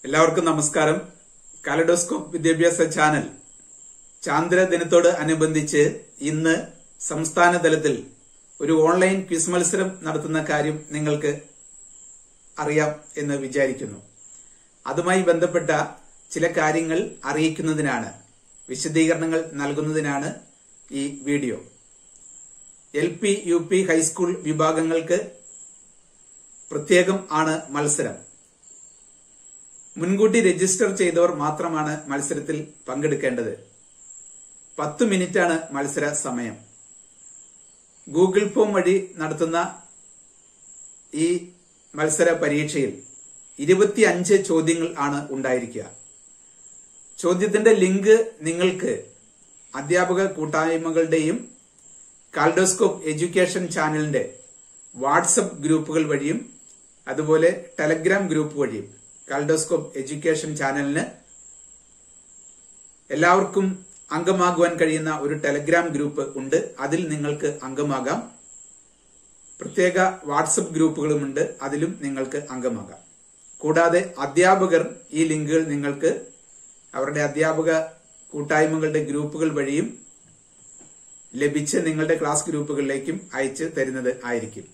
എല്ലാവർക്കും നമസ്കാരം കാലഡോസ്കോപ്പ് വിദ്യാഭ്യാസ ചാനൽ ചാന്ദ്ര ദിനത്തോട് അനുബന്ധിച്ച് ഇന്ന് സംസ്ഥാന തലത്തിൽ ഒരു ഓൺലൈൻ ക്വിസ് മത്സരം നടത്തുന്ന കാര്യം നിങ്ങൾക്ക് അറിയാം എന്ന് വിചാരിക്കുന്നു അതുമായി ബന്ധപ്പെട്ട ചില കാര്യങ്ങൾ അറിയിക്കുന്നതിനാണ് വിശദീകരണങ്ങൾ നൽകുന്നതിനാണ് ഈ video L P U P high school വിഭാഗങ്ങൾക്ക് പ്രത്യേകം ആണ് മത്സരം മുൻകൂട്ടി രജിസ്റ്റർ ചെയ്തവർ മാത്രമാണ് മത്സരത്തിൽ പങ്കെടുക്കേണ്ടത് പത്ത് മിനിറ്റാണ് മത്സര സമയം ഗൂഗിൾ ഫോം വഴി നടത്തുന്ന ഈ മത്സര പരീക്ഷയിൽ ഇരുപത്തിയഞ്ച് ചോദ്യങ്ങൾ ആണ് ഉണ്ടായിരിക്കുക ചോദ്യത്തിന്റെ ലിങ്ക് നിങ്ങൾക്ക് അധ്യാപക കൂട്ടായ്മകളുടെയും കാൽഡോസ്കോപ്പ് എഡ്യൂക്കേഷൻ ചാനലിന്റെ വാട്സപ്പ് ഗ്രൂപ്പുകൾ വഴിയും അതുപോലെ ടെലഗ്രാം ഗ്രൂപ്പ് വഴിയും കാൽഡോസ്കോപ്പ് എഡ്യൂക്കേഷൻ ചാനലിന് എല്ലാവർക്കും അംഗമാകുവാൻ കഴിയുന്ന ഒരു ടെലഗ്രാം ഗ്രൂപ്പ് ഉണ്ട് അതിൽ നിങ്ങൾക്ക് അംഗമാകാം പ്രത്യേക വാട്സപ്പ് ഗ്രൂപ്പുകളുമുണ്ട് അതിലും നിങ്ങൾക്ക് അംഗമാകാം കൂടാതെ അധ്യാപകർ ഈ ലിങ്കുകൾ നിങ്ങൾക്ക് അവരുടെ അധ്യാപക കൂട്ടായ്മകളുടെ ഗ്രൂപ്പുകൾ വഴിയും ലഭിച്ച് നിങ്ങളുടെ ക്ലാസ് ഗ്രൂപ്പുകളിലേക്കും അയച്ച് തരുന്നത് ആയിരിക്കും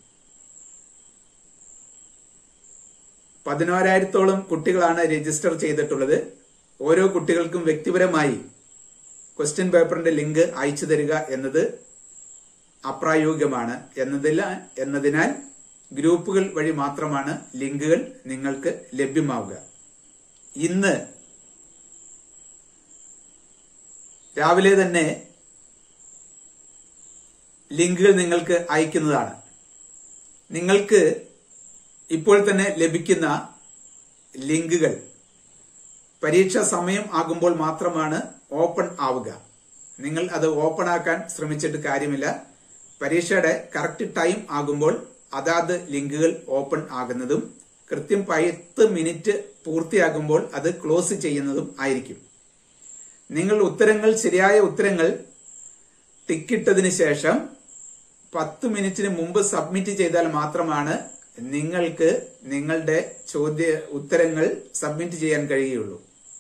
പതിനോരായിരത്തോളം കുട്ടികളാണ് രജിസ്റ്റർ ചെയ്തിട്ടുള്ളത് ഓരോ കുട്ടികൾക്കും വ്യക്തിപരമായി ക്വസ്റ്റ്യൻ പേപ്പറിന്റെ ലിങ്ക് അയച്ചു തരിക എന്നത് അപ്രായോഗികമാണ് എന്നതിൽ എന്നതിനാൽ ഗ്രൂപ്പുകൾ വഴി മാത്രമാണ് ലിങ്കുകൾ നിങ്ങൾക്ക് ലഭ്യമാവുക ഇന്ന് രാവിലെ തന്നെ ലിങ്കുകൾ നിങ്ങൾക്ക് അയക്കുന്നതാണ് നിങ്ങൾക്ക് ഇപ്പോൾ തന്നെ ലഭിക്കുന്ന ലിങ്കുകൾ പരീക്ഷ സമയം ആകുമ്പോൾ മാത്രമാണ് ഓപ്പൺ ആവുക നിങ്ങൾ അത് ഓപ്പൺ ആക്കാൻ ശ്രമിച്ചിട്ട് കാര്യമില്ല പരീക്ഷയുടെ കറക്റ്റ് ടൈം ആകുമ്പോൾ അതാത് ലിങ്കുകൾ ഓപ്പൺ ആകുന്നതും കൃത്യം പത്ത് മിനിറ്റ് പൂർത്തിയാകുമ്പോൾ അത് ക്ലോസ് ചെയ്യുന്നതും ആയിരിക്കും നിങ്ങൾ ഉത്തരങ്ങൾ ശരിയായ ഉത്തരങ്ങൾ ടിക്കിട്ടതിന് ശേഷം പത്ത് മിനിറ്റിന് മുമ്പ് സബ്മിറ്റ് ചെയ്താൽ മാത്രമാണ് നിങ്ങൾക്ക് നിങ്ങളുടെ ചോദ്യ ഉത്തരങ്ങൾ സബ്മിറ്റ് ചെയ്യാൻ കഴിയുള്ളൂ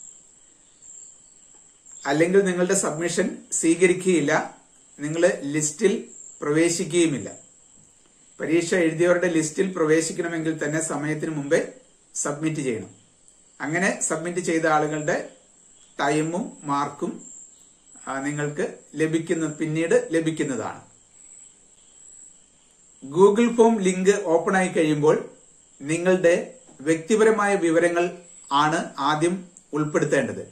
അല്ലെങ്കിൽ നിങ്ങളുടെ സബ്മിഷൻ സ്വീകരിക്കുകയില്ല നിങ്ങൾ ലിസ്റ്റിൽ പ്രവേശിക്കുകയുമില്ല പരീക്ഷ എഴുതിയവരുടെ ലിസ്റ്റിൽ പ്രവേശിക്കണമെങ്കിൽ തന്നെ സമയത്തിന് മുമ്പേ സബ്മിറ്റ് ചെയ്യണം അങ്ങനെ സബ്മിറ്റ് ചെയ്ത ആളുകളുടെ ടൈമും മാർക്കും നിങ്ങൾക്ക് ലഭിക്കുന്ന പിന്നീട് ലഭിക്കുന്നതാണ് ഗൂഗിൾ ഫോം ലിങ്ക് ഓപ്പൺ ആയി കഴിയുമ്പോൾ നിങ്ങളുടെ വ്യക്തിപരമായ വിവരങ്ങൾ ആണ് ആദ്യം ഉൾപ്പെടുത്തേണ്ടത്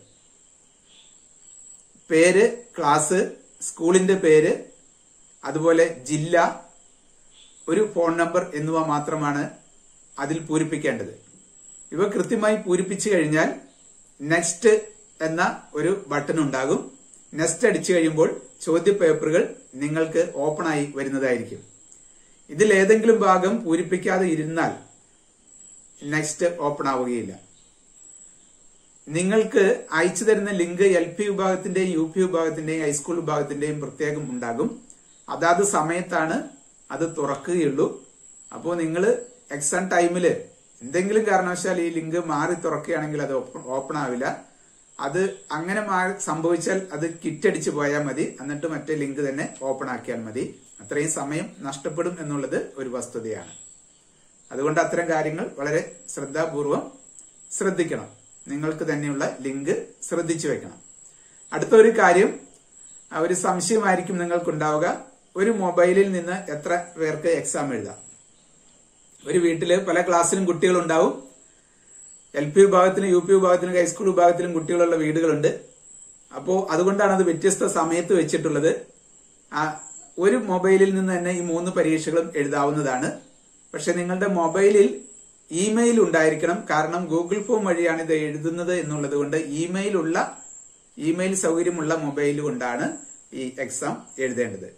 പേര് ക്ലാസ് സ്കൂളിന്റെ പേര് അതുപോലെ ജില്ല ഒരു ഫോൺ നമ്പർ എന്നിവ മാത്രമാണ് അതിൽ പൂരിപ്പിക്കേണ്ടത് ഇവ കൃത്യമായി പൂരിപ്പിച്ചു കഴിഞ്ഞാൽ നെക്സ്റ്റ് എന്ന ഒരു ബട്ടൺ ഉണ്ടാകും നെക്സ്റ്റ് അടിച്ചു കഴിയുമ്പോൾ ചോദ്യ പേപ്പറുകൾ നിങ്ങൾക്ക് ഓപ്പൺ ആയി വരുന്നതായിരിക്കും ഇതിൽ ഏതെങ്കിലും ഭാഗം പൂരിപ്പിക്കാതെ ഇരുന്നാൽ നെക്സ്റ്റ് ഓപ്പൺ ആവുകയില്ല നിങ്ങൾക്ക് അയച്ചു തരുന്ന ലിങ്ക് എൽ പി വിഭാഗത്തിന്റെയും യു പി വിഭാഗത്തിന്റെയും ഹൈസ്കൂൾ വിഭാഗത്തിന്റെയും പ്രത്യേകം ഉണ്ടാകും അതാത് സമയത്താണ് അത് തുറക്കുകയുള്ളൂ അപ്പോൾ നിങ്ങൾ എക്സാം ടൈമില് എന്തെങ്കിലും കാരണവശാൽ ഈ ലിങ്ക് മാറി തുറക്കുകയാണെങ്കിൽ അത് ഓപ്പൺ ആവില്ല അത് അങ്ങനെ മാറി സംഭവിച്ചാൽ അത് കിറ്റടിച്ച് പോയാൽ മതി എന്നിട്ട് മറ്റേ ലിങ്ക് തന്നെ ഓപ്പൺ ആക്കിയാൽ മതി അത്രയും സമയം നഷ്ടപ്പെടും എന്നുള്ളത് ഒരു വസ്തുതയാണ് അതുകൊണ്ട് അത്തരം കാര്യങ്ങൾ വളരെ ശ്രദ്ധാപൂർവം ശ്രദ്ധിക്കണം നിങ്ങൾക്ക് തന്നെയുള്ള ലിങ്ക് ശ്രദ്ധിച്ചു വെക്കണം അടുത്ത ഒരു കാര്യം ഒരു സംശയമായിരിക്കും നിങ്ങൾക്കുണ്ടാവുക ഒരു മൊബൈലിൽ നിന്ന് എത്ര പേർക്ക് എക്സാം എഴുതാം ഒരു വീട്ടില് പല ക്ലാസ്സിലും കുട്ടികളുണ്ടാവും എൽ പി വിഭാഗത്തിലും യു പി വിഭാഗത്തിലും ഹൈസ്കൂൾ വിഭാഗത്തിലും കുട്ടികളുള്ള വീടുകളുണ്ട് അപ്പോൾ അതുകൊണ്ടാണ് അത് വ്യത്യസ്ത സമയത്ത് വെച്ചിട്ടുള്ളത് ഒരു മൊബൈലിൽ നിന്ന് തന്നെ ഈ മൂന്ന് പരീക്ഷകളും എഴുതാവുന്നതാണ് പക്ഷെ നിങ്ങളുടെ മൊബൈലിൽ ഇമെയിൽ ഉണ്ടായിരിക്കണം കാരണം ഗൂഗിൾ ഫോം വഴിയാണ് ഇത് എഴുതുന്നത് എന്നുള്ളത് കൊണ്ട് ഇമെയിൽ ഉള്ള ഇമെയിൽ സൗകര്യമുള്ള മൊബൈൽ കൊണ്ടാണ് ഈ എക്സാം എഴുതേണ്ടത്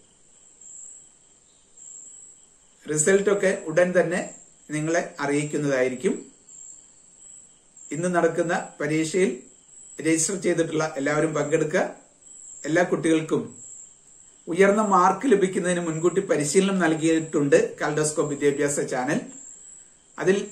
റിസൾട്ട് ഒക്കെ ഉടൻ തന്നെ നിങ്ങളെ അറിയിക്കുന്നതായിരിക്കും ഇന്ന് നടക്കുന്ന പരീക്ഷയിൽ രജിസ്റ്റർ ചെയ്തിട്ടുള്ള എല്ലാവരും പങ്കെടുക്കുക എല്ലാ കുട്ടികൾക്കും ഉയർന്ന മാർക്ക് ലഭിക്കുന്നതിന് മുൻകൂട്ടി പരിശീലനം നൽകിയിട്ടുണ്ട് കാൽഡോസ്കോപ്പ് വിദ്യാഭ്യാസ ചാനൽ അതിൽ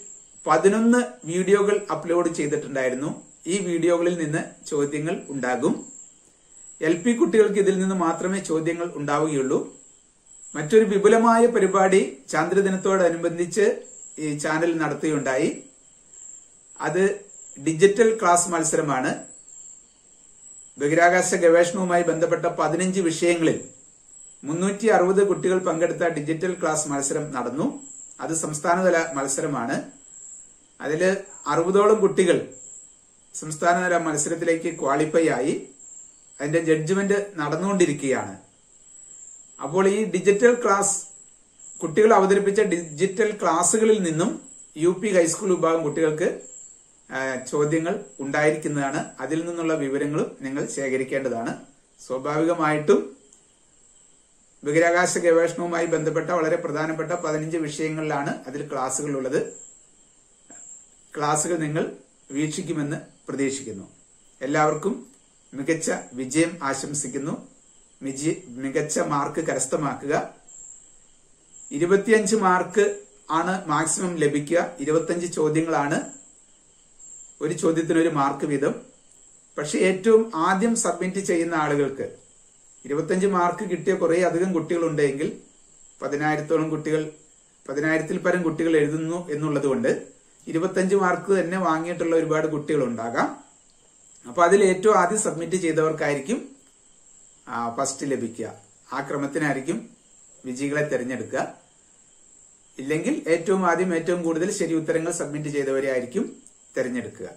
പതിനൊന്ന് വീഡിയോകൾ അപ്ലോഡ് ചെയ്തിട്ടുണ്ടായിരുന്നു ഈ വീഡിയോകളിൽ നിന്ന് ചോദ്യങ്ങൾ ഉണ്ടാകും എൽ പി കുട്ടികൾക്ക് ഇതിൽ നിന്ന് മാത്രമേ ചോദ്യങ്ങൾ ഉണ്ടാവുകയുള്ളൂ മറ്റൊരു വിപുലമായ പരിപാടി ചാന്ദ്രദിനത്തോടനുബന്ധിച്ച് ഈ ചാനൽ നടത്തുകയുണ്ടായി അത് ഡിജിറ്റൽ ക്ലാസ് മത്സരമാണ് ബഹിരാകാശ ഗവേഷണവുമായി ബന്ധപ്പെട്ട പതിനഞ്ച് വിഷയങ്ങളിൽ മുന്നൂറ്റി അറുപത് കുട്ടികൾ പങ്കെടുത്ത ഡിജിറ്റൽ ക്ലാസ് മത്സരം നടന്നു അത് സംസ്ഥാനതല മത്സരമാണ് അതിൽ അറുപതോളം കുട്ടികൾ സംസ്ഥാനതല മത്സരത്തിലേക്ക് ക്വാളിഫൈ ആയി അതിന്റെ ജഡ്ജ്മെന്റ് നടന്നുകൊണ്ടിരിക്കുകയാണ് അപ്പോൾ ഈ ഡിജിറ്റൽ ക്ലാസ് കുട്ടികൾ അവതരിപ്പിച്ച ഡിജിറ്റൽ ക്ലാസ്സുകളിൽ നിന്നും യു പി ഹൈസ്കൂൾ വിഭാഗം കുട്ടികൾക്ക് ആ, ചോദ്യങ്ങൾ ഉണ്ടായിരിക്കുന്നതാണ് അതിൽ നിന്നുള്ള വിവരങ്ങളും നിങ്ങൾ ശേഖരിക്കേണ്ടതാണ് സ്വാഭാവികമായിട്ടും ബഹിരാകാശ ഗവേഷണവുമായി ബന്ധപ്പെട്ട വളരെ പ്രധാനപ്പെട്ട പതിനഞ്ച് വിഷയങ്ങളിലാണ് അതിൽ ക്ലാസ്സുകൾ ഉള്ളത് ക്ലാസ്സുകൾ നിങ്ങൾ വീക്ഷിക്കുമെന്ന് പ്രതീക്ഷിക്കുന്നു എല്ലാവർക്കും മികച്ച വിജയം ആശംസിക്കുന്നു മിജി- മികച്ച മാർക്ക് കരസ്ഥമാക്കുക ഇരുപത്തിയഞ്ച് മാർക്ക് ആണ് മാക്സിമം ലഭിക്കുക ഇരുപത്തിയഞ്ച് ചോദ്യങ്ങളാണ് ഒരു ചോദ്യത്തിന് ഒരു മാർക്ക് വീതം പക്ഷെ ഏറ്റവും ആദ്യം സബ്മിറ്റ് ചെയ്യുന്ന ആളുകൾക്ക് ഇരുപത്തഞ്ച് മാർക്ക് കിട്ടിയ കുറെ അധികം കുട്ടികളുണ്ടെങ്കിൽ പതിനായിരത്തോളം കുട്ടികൾ പതിനായിരത്തിൽ പരം കുട്ടികൾ എഴുതുന്നു എന്നുള്ളത് കൊണ്ട് ഇരുപത്തഞ്ച് മാർക്ക് തന്നെ വാങ്ങിയിട്ടുള്ള ഒരുപാട് കുട്ടികൾ ഉണ്ടാകാം അപ്പൊ അതിൽ ഏറ്റവും ആദ്യം സബ്മിറ്റ് ചെയ്തവർക്കായിരിക്കും ഫസ്റ്റ് ലഭിക്കുക ആ ക്രമത്തിനായിരിക്കും വിജയികളെ തിരഞ്ഞെടുക്കുക ഇല്ലെങ്കിൽ ഏറ്റവും ആദ്യം ഏറ്റവും കൂടുതൽ ശരി ഉത്തരങ്ങൾ സബ്മിറ്റ് ചെയ്തവരെ ആയിരിക്കും തിരഞ്ഞെടുക്കുക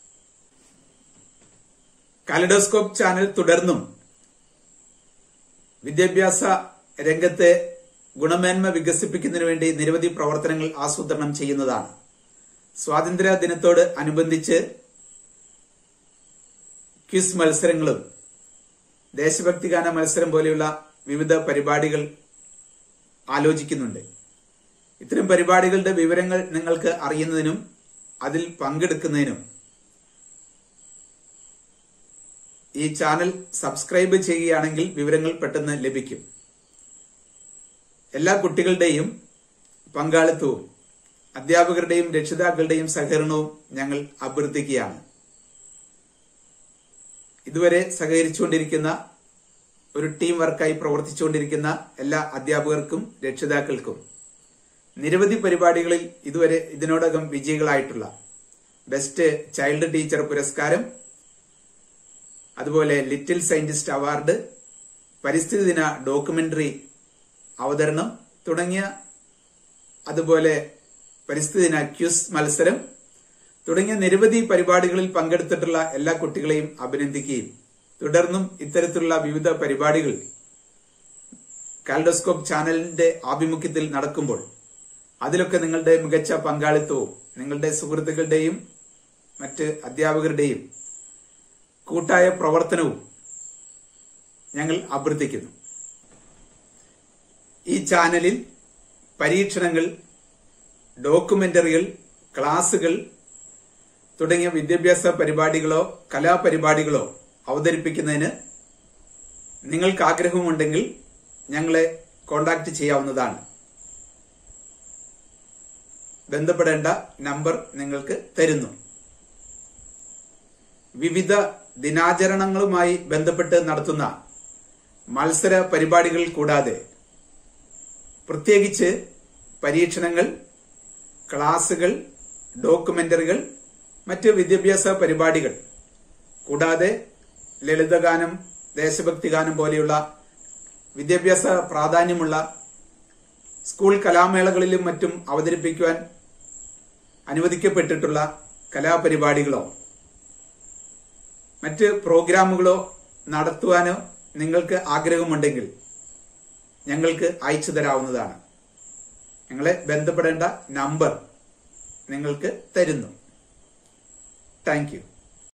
കാലഡോസ്കോപ്പ് ചാനൽ തുടർന്നും വിദ്യാഭ്യാസ രംഗത്തെ ഗുണമേന്മ വികസിപ്പിക്കുന്നതിന് വേണ്ടി നിരവധി പ്രവർത്തനങ്ങൾ ആസൂത്രണം ചെയ്യുന്നതാണ് സ്വാതന്ത്ര്യ ദിനത്തോട് അനുബന്ധിച്ച് ക്വിസ് മത്സരങ്ങളും ദേശഭക്തിഗാന മത്സരം പോലെയുള്ള വിവിധ പരിപാടികൾ ആലോചിക്കുന്നുണ്ട് ഇത്തരം പരിപാടികളുടെ വിവരങ്ങൾ നിങ്ങൾക്ക് അറിയുന്നതിനും അതിൽ പങ്കെടുക്കുന്നതിനും ഈ ചാനൽ സബ്സ്ക്രൈബ് ചെയ്യുകയാണെങ്കിൽ വിവരങ്ങൾ പെട്ടെന്ന് ലഭിക്കും എല്ലാ കുട്ടികളുടെയും പങ്കാളിത്തവും അധ്യാപകരുടെയും രക്ഷിതാക്കളുടെയും സഹകരണവും ഞങ്ങൾ അഭ്യർത്ഥിക്കുകയാണ് ഇതുവരെ സഹകരിച്ചുകൊണ്ടിരിക്കുന്ന ഒരു ടീം വർക്കായി പ്രവർത്തിച്ചുകൊണ്ടിരിക്കുന്ന എല്ലാ അധ്യാപകർക്കും രക്ഷിതാക്കൾക്കും നിരവധി പരിപാടികളിൽ ഇതുവരെ ഇതിനോടകം വിജയികളായിട്ടുള്ള ബെസ്റ്റ് ചൈൽഡ് ടീച്ചർ പുരസ്കാരം അതുപോലെ ലിറ്റിൽ സയന്റിസ്റ്റ് അവാർഡ് പരിസ്ഥിതി ദിന ഡോക്യുമെന്ററി അവതരണം തുടങ്ങിയ അതുപോലെ പരിസ്ഥിതി ദിന ക്യൂസ് മത്സരം തുടങ്ങിയ നിരവധി പരിപാടികളിൽ പങ്കെടുത്തിട്ടുള്ള എല്ലാ കുട്ടികളെയും അഭിനന്ദിക്കുകയും തുടർന്നും ഇത്തരത്തിലുള്ള വിവിധ പരിപാടികൾ കാൽഡോസ്കോപ്പ് ചാനലിന്റെ ആഭിമുഖ്യത്തിൽ നടക്കുമ്പോൾ അതിലൊക്കെ നിങ്ങളുടെ മികച്ച പങ്കാളിത്തവും നിങ്ങളുടെ സുഹൃത്തുക്കളുടെയും മറ്റ് അധ്യാപകരുടെയും കൂട്ടായ പ്രവർത്തനവും ഞങ്ങൾ അഭ്യർത്ഥിക്കുന്നു ഈ ചാനലിൽ പരീക്ഷണങ്ങൾ ഡോക്യുമെന്ററികൾ ക്ലാസുകൾ തുടങ്ങിയ വിദ്യാഭ്യാസ പരിപാടികളോ കലാപരിപാടികളോ അവതരിപ്പിക്കുന്നതിന് നിങ്ങൾക്ക് ആഗ്രഹമുണ്ടെങ്കിൽ ഞങ്ങളെ കോണ്ടാക്ട് ചെയ്യാവുന്നതാണ് ബന്ധപ്പെടേണ്ട നമ്പർ നിങ്ങൾക്ക് തരുന്നു വിവിധ ദിനാചരണങ്ങളുമായി ബന്ധപ്പെട്ട് നടത്തുന്ന മത്സര പരിപാടികൾ കൂടാതെ പ്രത്യേകിച്ച് പരീക്ഷണങ്ങൾ ക്ലാസുകൾ ഡോക്യുമെന്ററികൾ മറ്റ് വിദ്യാഭ്യാസ പരിപാടികൾ കൂടാതെ ലളിതഗാനം ദേശഭക്തിഗാനം പോലെയുള്ള വിദ്യാഭ്യാസ പ്രാധാന്യമുള്ള സ്കൂൾ കലാമേളകളിലും മറ്റും അവതരിപ്പിക്കുവാൻ അനുവദിക്കപ്പെട്ടിട്ടുള്ള കലാപരിപാടികളോ മറ്റ് പ്രോഗ്രാമുകളോ നടത്തുവാനോ നിങ്ങൾക്ക് ആഗ്രഹമുണ്ടെങ്കിൽ ഞങ്ങൾക്ക് അയച്ചു തരാവുന്നതാണ് ഞങ്ങളെ ബന്ധപ്പെടേണ്ട നമ്പർ നിങ്ങൾക്ക് തരുന്നു താങ്ക് യു